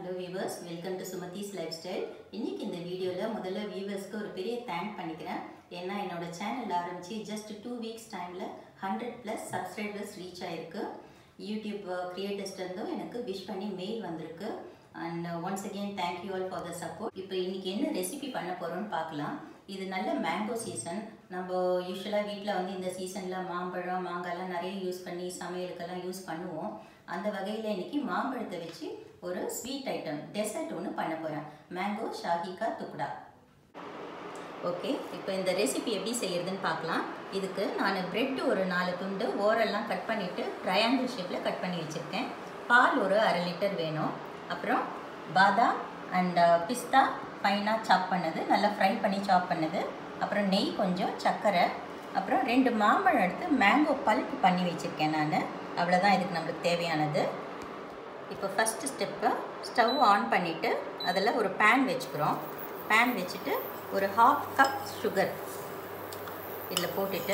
hello viewers welcome to Sumathi's life style இன்னைக்கு இந்த வீடியோவில் முதல்ல வியூவர்ஸ்க்கு ஒரு பெரிய தேங்க் பண்ணிக்கிறேன் ஏன்னா என்னோட சேனல் ஆரம்பித்து ஜஸ்ட் டூ வீக்ஸ் டைமில் ஹண்ட்ரட் ப்ளஸ் சப்ஸ்கிரைபர்ஸ் ரீச் ஆயிருக்கு யூடியூப் கிரியேட்டர்ஸ்லேருந்தும் எனக்கு விஷ் பண்ணி மெயில் வந்திருக்கு and once again thank you all for the support இப்போ இன்னைக்கு என்ன ரெசிபி பண்ண போகிறோம்னு பார்க்கலாம் இது நல்ல மேங்கோ சீசன் நம்ம யூஸ்வலாக வீட்டில் வந்து இந்த சீசனில் மாம்பழம் மாங்காய்லாம் நிறைய யூஸ் பண்ணி சமையலுக்கெல்லாம் யூஸ் பண்ணுவோம் அந்த வகையில் இன்னைக்கு மாம்பழத்தை வச்சு ஒரு ஸ்வீட் ஐட்டம் டெசர்ட் ஒன்று பண்ண போகிறேன் மேங்கோ ஷாஹிகா துக்குடா ஓகே இப்போ இந்த ரெசிபி எப்படி செய்யறதுன்னு பார்க்கலாம் இதுக்கு நான் பிரெட் ஒரு நாலு துண்டு ஓரெல்லாம் கட் பண்ணிவிட்டு ட்ரையாங்கிள் ஷேப்பில் கட் பண்ணி வச்சுருக்கேன் பால் ஒரு அரை லிட்டர் வேணும் அப்புறம் பாதாம் அண்ட் பிஸ்தா ஃபைனாக சாப் பண்ணது நல்லா ஃப்ரை பண்ணி சாப் பண்ணது அப்புறம் நெய் கொஞ்சம் சர்க்கரை அப்புறம் ரெண்டு மாம்பழம் எடுத்து மேங்கோ பல்ப் பண்ணி வச்சுருக்கேன் நான் அவ்வளோதான் இதுக்கு நம்மளுக்கு தேவையானது இப்போ ஃபஸ்ட்டு ஸ்டெப்பு ஸ்டவ் ஆன் பண்ணிவிட்டு அதில் ஒரு பேன் வச்சுக்கிறோம் பேன் வச்சுட்டு ஒரு ஹாஃப் கப் சுகர் இதில் போட்டுட்டு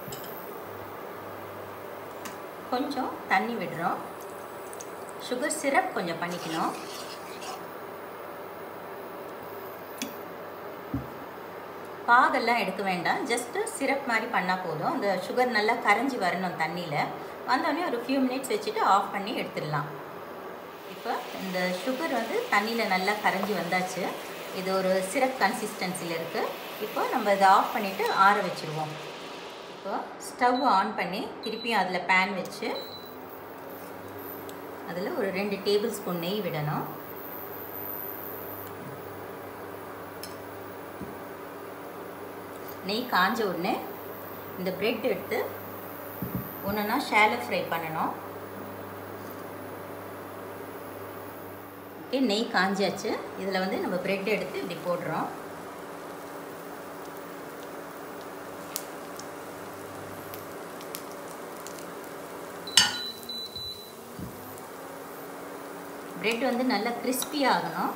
கொஞ்சம் தண்ணி விடுறோம் சுகர் சிரப் கொஞ்சம் பண்ணிக்கணும் பாகெல்லாம் எடுக்க வேண்டாம் ஜஸ்ட்டு சிரப் மாதிரி பண்ணால் போதும் அந்த சுகர் நல்லா கரைஞ்சி வரணும் தண்ணியில் வந்தோடனே ஒரு ஃபியூ மினிட்ஸ் வச்சுட்டு ஆஃப் பண்ணி எடுத்துடலாம் இப்போ இந்த சுகர் வந்து தண்ணியில் நல்லா கரைஞ்சி வந்தாச்சு இது ஒரு சிரப் கன்சிஸ்டன்சியில் இருக்குது இப்போ நம்ம இதை ஆஃப் பண்ணிவிட்டு ஆற வச்சுருவோம் இப்போ ஸ்டவ் ஆன் பண்ணி திருப்பியும் அதில் பேன் வச்சு அதில் ஒரு ரெண்டு டேபிள் ஸ்பூன் நெய் விடணும் நெய் காஞ்ச உடனே இந்த ப்ரெட் எடுத்து ஒன்றுனா ஷேலோ ஃப்ரை பண்ணணும் ஓகே நெய் காஞ்சாச்சு இதில் வந்து நம்ம ப்ரெட் எடுத்து இப்படி போடுறோம் ப்ரெட் வந்து நல்லா கிறிஸ்பி ஆகணும்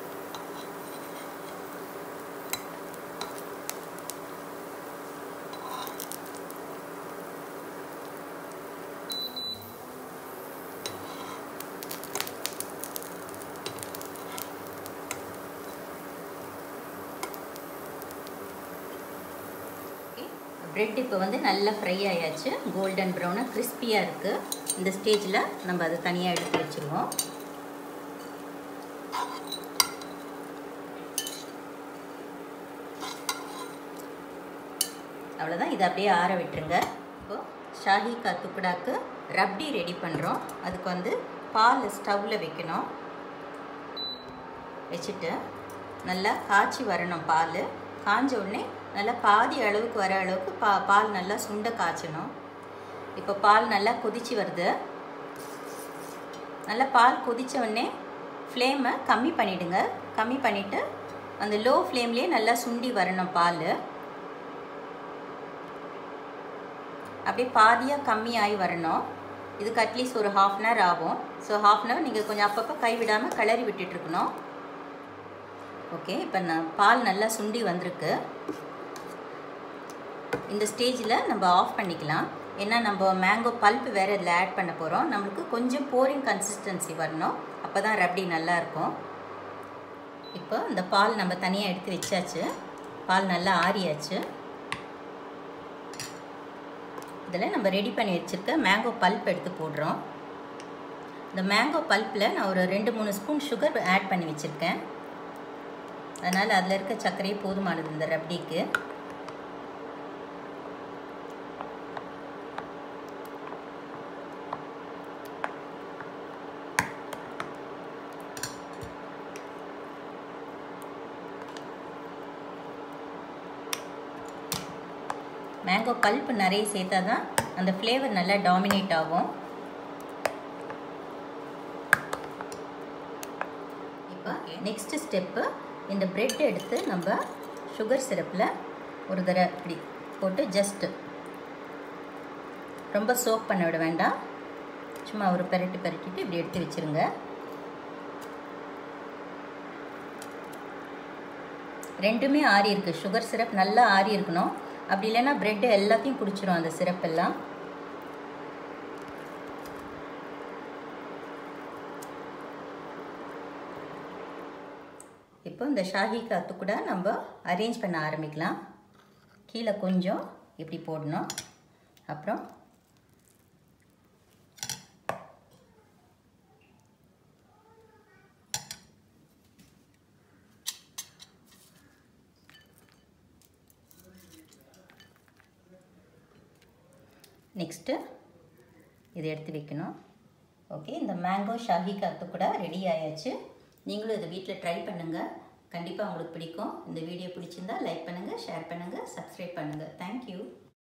ப்ரெட் இப்போ வந்து நல்லா ஃப்ரை ஆயாச்சு கோல்டன் ப்ரௌனாக கிறிஸ்பியாக இருக்குது இந்த ஸ்டேஜில் நம்ம அதை தனியாக எடுத்து வச்சுருவோம் அவ்வளோதான் இதை அப்படியே ஆற விட்டுருங்க இப்போது ஷாஹி கா துக்குடாக்கு ரப்டி ரெடி பண்ணுறோம் அதுக்கு வந்து பால் ஸ்டவ்வில் வைக்கணும் வச்சுட்டு நல்லா காய்ச்சி வரணும் பால் காஞ்ச உடனே நல்லா பாதி அளவுக்கு வர அளவுக்கு பா பால் நல்லா சுண்ட காய்ச்சணும் இப்போ பால் நல்லா கொதிச்சு வருது நல்லா பால் கொதித்த உடனே ஃப்ளேமை கம்மி பண்ணிவிடுங்க கம்மி பண்ணிவிட்டு அந்த லோ ஃப்ளேம்லேயே நல்லா சுண்டி வரணும் பால் அப்படியே பாதியாக கம்மியாகி வரணும் இதுக்கு அட்லீஸ்ட் ஒரு ஹாஃப் அன் ஹவர் ஆகும் ஸோ ஹாஃப் அன் ஹவர் நீங்கள் கொஞ்சம் அப்பப்போ கைவிடாமல் கிளறி விட்டுட்ருக்கணும் ஓகே இப்போ நான் பால் நல்லா சுண்டி வந்திருக்கு இந்த ஸ்டேஜில் நம்ம ஆஃப் பண்ணிக்கலாம் ஏன்னா நம்ம மேங்கோ பல்ப் வேறு இதில் ஆட் பண்ண போகிறோம் நம்மளுக்கு கொஞ்சம் போரிங் கன்சிஸ்டன்சி வரணும் அப்போ தான் ரப்டி நல்லாயிருக்கும் இப்போ இந்த பால் நம்ம தனியாக எடுத்து வச்சாச்சு பால் நல்லா ஆறியாச்சு இதில் நம்ம ரெடி பண்ணி வச்சுருக்க மேங்கோ பல்ப் எடுத்து போடுறோம் இந்த மேங்கோ பல்ப்பில் நான் ஒரு ரெண்டு மூணு ஸ்பூன் சுகர் ஆட் பண்ணி வச்சுருக்கேன் அதனால் அதில் இருக்க சர்க்கரையே போதுமானது இந்த ரப்டிக்கு மேங்கோ பல்ப் நிறைய சேர்த்தா தான் அந்த ஃப்ளேவர் நல்லா டாமினேட் ஆகும் இப்போ நெக்ஸ்ட் ஸ்டெப்பு இந்த ப்ரெட் எடுத்து நம்ம சுகர் சிரப்பில் ஒரு தடவை இப்படி போட்டு ஜஸ்ட்டு ரொம்ப சோப் பண்ண விட வேண்டாம் சும்மா ஒரு பெரட்டி பெரட்டிட்டு இப்படி எடுத்து வச்சுருங்க ரெண்டுமே ஆறி இருக்குது சுகர் சிரப் நல்லா ஆறி இருக்கணும் அப்படி இல்லைன்னா ப்ரெட்டு எல்லாத்தையும் குடிச்சிரும் அந்த சிரப் எல்லாம் இப்போ இந்த ஷாஹி காத்து கூட நம்ம அரேஞ்ச் பண்ண ஆரம்பிக்கலாம் கீழே கொஞ்சம் இப்படி போடணும் அப்புறம் நெக்ஸ்ட்டு இதை எடுத்து வைக்கணும் ஓகே இந்த மேங்கோ ஷாஹி காத்து கூட ரெடி ஆயாச்சு நீங்களும் இதை வீட்டில் ட்ரை பண்ணுங்கள் கண்டிப்பாக உங்களுக்கு பிடிக்கும் இந்த வீடியோ பிடிச்சிருந்தா லைக் பண்ணுங்கள் ஷேர் பண்ணுங்கள் சப்ஸ்கிரைப் பண்ணுங்கள் தேங்க்யூ